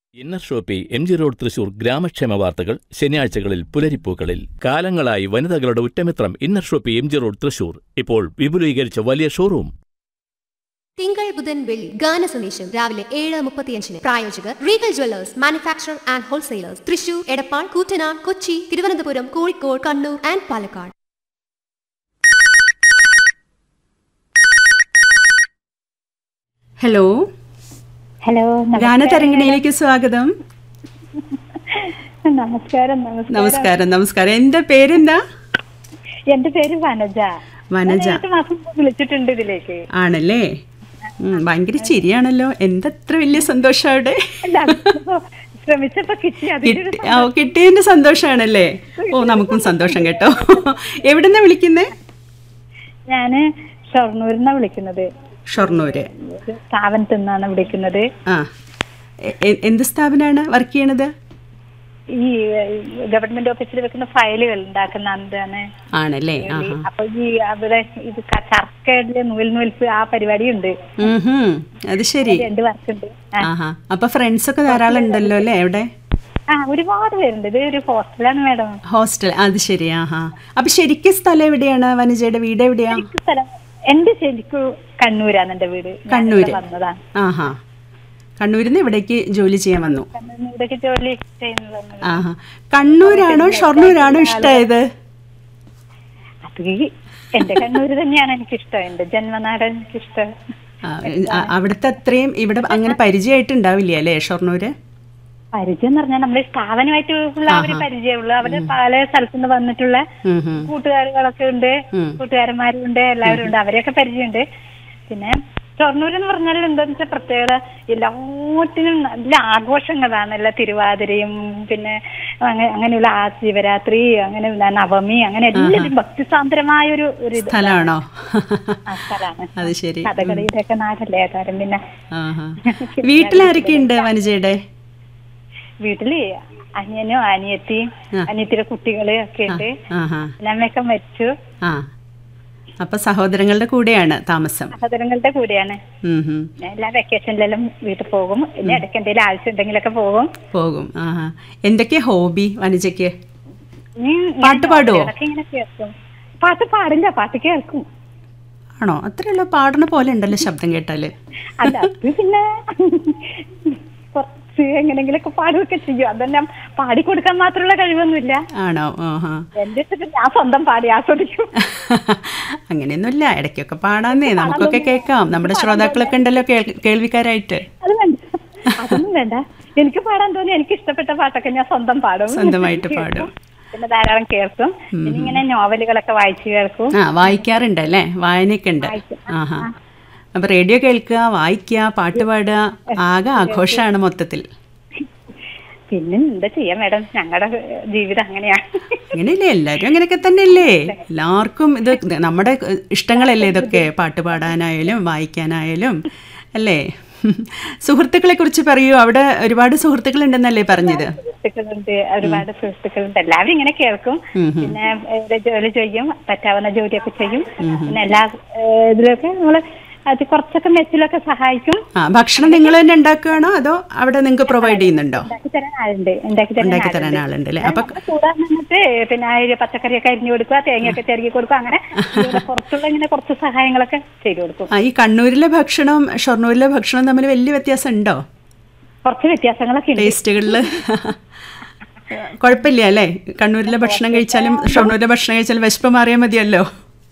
Inner Shoppy M G road Thrissur ഗ്രാമക്ഷേമ വാർത്തകൾ ശനിയാഴ്ചകളിൽ പുലരിപ്പൂക്കളിൽ കാലങ്ങളായി വനിതകളുടെ ഉറ്റമിത്രം Inner Shoppy M G road Thrissur ഇപ്പോൾ വിപുലീകരിച്ച വലിയ ഷോറൂം തിങ്കൾ ബുധൻ വെള്ളി ഗാന സന്ദേശം രാവിലെ ഏഴ് മുപ്പത്തിയഞ്ചിന് പ്രായോജകർ Regal jewellers manufacture and wholesalers Thrissur Edappal Koottanad Kochi Thiruvananthapuram Kozhikode Kannur and Palakkad hello hello നമസ്കാരം. ഗാനതരംഗിണിയിലേക്ക് സ്വാഗതം നമസ്കാരം നമസ്കാരം നമസ്കാരം നമസ്കാരം എന്റെ പേരെന്താ എന്റെ പേര് വനജ വനജ ഞാൻ എട്ട് മാസം മുമ്പ് വിളിച്ചിട്ടുണ്ട് ഇതിലേക്ക് ആണല്ലേ ഉം, ഭയങ്കര ചിരിയാണല്ലോ എന്തത്ര വലിയ സന്തോഷം അവിടെ അല്ല, അതിപ്പോ ശ്രമിച്ചപ്പോ കിട്ടി അതിന്റെ ഒരു കിട്ടി- ആ, കിട്ടിയതിന്റെ സന്തോഷാണല്ലേ ഓ നമുക്കും സന്തോഷം കേട്ടോ എവിടുന്നാ വിളിക്കുന്നേ ഞാന് ഷൊർണൂരിന്നാ വിളിക്കുന്നത് ഷൊർണൂര് ഒരു സ്ഥാപനത്തിൽ നിന്നാണ് വിളിക്കുന്നത് ആ എ- എ- എന്ത് സ്ഥാപനമാണ് വർക്ക് ചെയ്യണത് ഈ ഗവൺമെന്റ് ഓഫീസിൽ വെക്കുന്ന ഫയലുകൾ ഉണ്ടാക്കുന്ന എന്താണ് ആണല്ലേ ആ അപ്പൊ ഈ അവിടെ ഇത് ക- ചർക്കയില് നൂൽ നൂൽപ്പ് ആ പരിപാടി ഉണ്ട് അത് ശരി രണ്ട് വർക്ക് ഉണ്ട് ആ. ആഹാ അപ്പൊ ഫ്രണ്ട്സ് ഒക്കെ ധാരാളം ഉണ്ടല്ലോ അല്ലേ അവിടെ ആ ഒരുപാട് പേരുണ്ട് ഇത് ഒരു ഹോസ്റ്റലാണ് മാഡം ഹോസ്റ്റൽ അത് ശരി ആഹാ അപ്പൊ ശരിക്കും സ്ഥലം എവിടെയാണ് വനജയുടെ വീട് എവിടെയാ സ്ഥലം എന്റെ ശരിക്കും കണ്ണൂരാണ് എന്റെ വീട് ഞാൻ കണ്ണൂര്. ഇവിടെ വന്നതാണ് ആഹാ കണ്ണൂരിൽ നിന്ന് ഇവിടേക്ക് ജോലി ചെയ്യാൻ വന്നു കണ്ണൂരിൽ ഇവിടേക്ക് ജോലി ചെയ്യുന്നതാണ് ആഹാ കണ്ണൂരാണോ ഷൊർണൂരാണോ ഇഷ്ടമായത് അത് ഈ എന്റെ കണ്ണൂര് തന്നെയാണ് എനിക്കിഷ്ടം എന്റെ ജന്മനാട് എനിക്കിഷ്ടം ആ, ആ, അവിടുത്തെ അത്രയും ഇവിടെ അങ്ങനെ പരിചയമായിട്ടുണ്ടാവില്ല അല്ലേ ഷൊർണൂര് പരിചയം എന്ന് പറഞ്ഞാൽ നമ്മുടെ സ്ഥാപനമായിട്ട് ഉള്ള അവര് പരിചയമുള്ള അവര് പല സ്ഥലത്തു നിന്ന് വന്നിട്ടുള്ള ഉം, ഉം. കൂട്ടുകാരികളൊക്കെ ഉണ്ട് കൂട്ടുകാരന്മാരും ഉണ്ട് എല്ലാവരും ഉണ്ട് അവരെയൊക്കെ പരിചയമുണ്ട് പിന്നെ ഷൊർണൂർ എന്ന് പറഞ്ഞാൽ എന്താന്ന് വെച്ചാൽ പ്രത്യേകത എല്ലാത്തിനും നല്ല ആഘോഷങ്ങളാണ് എല്ലാ തിരുവാതിരയും പിന്നെ അങ്ങ- അങ്ങനെയുള്ള ആ ശിവരാത്രി അങ്ങനെ നവമി അങ്ങനെ എല്ലാത്തിനും ഭക്തിസാന്ദ്രമായ ഒരു ഒരു ഇത് സ്ഥലമാണോ ആ സ്ഥലമാണ് അത് ശരി കഥകളിയുടെ ഒക്കെ നാടല്ലേ കാരണം പിന്നെ ആഹാ വീട്ടിലാരൊക്കെ ഉണ്ട് വനജയുടെ വീട്ടില് അനിയനും അനിയത്തിയും അനിയത്തിയുടെ കുട്ടികള് ഒക്കെ ഉണ്ട് ആഹാ പിന്നെ അമ്മയൊക്കെ മരിച്ചു ആ അപ്പൊ സഹോദരങ്ങളുടെ കൂടെയാണ് താമസം സഹോദരങ്ങളുടെ കൂടെയാണ് ഉം, ഉം. പിന്നെ എല്ലാ വെക്കേഷനിലെല്ലാം വീട്ടിൽ പോകും പിന്നെ ഇടയ്ക്ക് എന്തെങ്കിലും ആവശ്യം ഉണ്ടെങ്കിലൊക്കെ പോകും പോകും ആഹാ എന്തൊക്കെയാ ഹോബി വനജയ്ക്ക് ഇനി ഞാൻ പാട്ട് പാടുവോ? നോവലുകളൊക്കെ ഇങ്ങനെ കേൾക്കും പാട്ട് പാടില്ല പാട്ട് കേൾക്കും ആണോ അത്രയുള്ള പാടണ പോലെ ഉണ്ടല്ലോ ശബ്ദം കേട്ടാല് അല്ല അത് പിന്നെ കുറച്ച് എങ്ങനെങ്കിലൊക്കെ പാടുകയൊക്കെ ചെയ്യും അതെല്ലാം പാടിക്കൊടുക്കാൻ മാത്രമുള്ള കഴിവൊന്നുമില്ല ആണോ ആഹാ എന്റെ ഇഷ്ടത്തിൽ ഞാൻ സ്വന്തം പാടി ആസ്വദിക്കും അങ്ങനെയൊന്നുമില്ല ഇടയ്ക്കൊക്കെ പാടാന്നേ നമുക്കൊക്കെ കേൾക്കാം നമ്മുടെ ശ്രോതാക്കളൊക്കെ ഉണ്ടല്ലോ കേൾ- കേൾവിക്കാരായിട്ട് അത് വേണ്ട അതൊന്നും വേണ്ട എനിക്ക് പാടാൻ തോന്നി എനിക്ക് ഇഷ്ടപ്പെട്ട പാട്ടൊക്കെ ഞാൻ സ്വന്തം പാടും സ്വന്തമായിട്ട് പാടും പിന്നെ ധാരാളം കേൾക്കും പിന്നെ ഇങ്ങനെ നോവലുകളൊക്കെ വായിച്ചു കേൾക്കും ആ വായിക്കാറുണ്ട് അല്ലേ വായനയൊക്കെ ഉണ്ട് ആഹാ അപ്പൊ റേഡിയോ കേൾക്കുക വായിക്കുക പാട്ട് പാടുക ആകെ ആഘോഷമാണ് മൊത്തത്തിൽ പിന്നെ എന്താ ചെയ്യാ മാഡം ഞങ്ങളുടെ ജീവിതം അങ്ങനെയാണ് അങ്ങനെയല്ലേ എല്ലാവരും അങ്ങനെയൊക്കെ തന്നെയല്ലേ എല്ലാവർക്കും ഇത് നമ്മുടെ ഇഷ്ടങ്ങളല്ലേ ഇതൊക്കെ പാട്ട് പാടാനായാലും വായിക്കാനായാലും അല്ലേ സുഹൃത്തുക്കളെ കുറിച്ച് പറയൂ അവിടെ ഒരുപാട് സുഹൃത്തുക്കൾ ഉണ്ടെന്നല്ലേ പറഞ്ഞത് സുഹൃത്തുക്കളുണ്ട് ഒരുപാട് സുഹൃത്തുക്കളുണ്ട് എല്ലാവരും ഇങ്ങനെ കേൾക്കും പിന്നെ ഏത് ജോലി ചെയ്യും പറ്റാവുന്ന ജോലിയൊക്കെ ചെയ്യും പിന്നെ എല്ലാ ഏഹ്, ഇതിലൊക്കെ നമ്മള് അത് കുറച്ചൊക്കെ മെച്ചിലൊക്കെ സഹായിക്കും ആ ഭക്ഷണം നിങ്ങൾ തന്നെ ഉണ്ടാക്കുകയാണോ അതോ അവിടെ നിങ്ങൾക്ക് പ്രൊവൈഡ് ചെയ്യുന്നുണ്ടോ ഉണ്ടാക്കി തരാൻ ആളുണ്ട് ഉണ്ടാക്കി തരാൻ ഉണ്ടാക്കി തരാൻ ആളുണ്ട് അല്ലേ അപ്പൊ നമ്മള് കൂടാൻ നിന്നിട്ട് പിന്നെ ആ ഒരു പച്ചക്കറിയൊക്കെ അരിഞ്ഞു കൊടുക്കുക തേങ്ങയൊക്കെ ചിരകി കൊടുക്കുക അങ്ങനെ ഇതുപോലെ പുറത്തുള്ള ഇങ്ങനെ കുറച്ച് സഹായങ്ങളൊക്കെ ചെയ്തു കൊടുക്കും ആ ഈ കണ്ണൂരിലെ ഭക്ഷണവും ഷൊർണൂരിലെ ഭക്ഷണവും തമ്മിൽ വലിയ വ്യത്യാസം ഉണ്ടോ കുറച്ച് വ്യത്യാസങ്ങളൊക്കെ ഉണ്ട് ടേസ്റ്റുകളിൽ കുഴപ്പമില്ല അല്ലേ കണ്ണൂരിലെ ഭക്ഷണം കഴിച്ചാലും ഷൊർണൂരിലെ ഭക്ഷണം കഴിച്ചാലും വിശപ്പ് മാറിയാൽ മതിയല്ലോ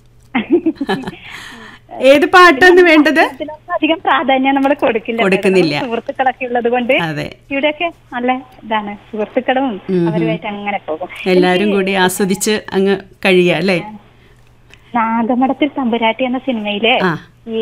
ഏത് പാട്ടാണ് വേണ്ടത് ഇതിനൊന്നും അധികം പ്രാധാന്യം നമ്മൾ കൊടുക്കില്ല കൊടുക്കുന്നില്ല. നമ്മൾ സുഹൃത്തുക്കളൊക്കെ ഉള്ളത് കൊണ്ട് അതെ ഇവിടെയൊക്കെ നല്ല ഇതാണ് സുഹൃത്തുക്കളും അവരുമായിട്ട് അങ്ങനെ പോകും എല്ലാവരും കൂടി ആസ്വദിച്ച് അങ്ങ് കഴിയുക അല്ലേ നാഗമഠത്തിൽ തമ്പുരാട്ടി എന്ന സിനിമയിലെ ആ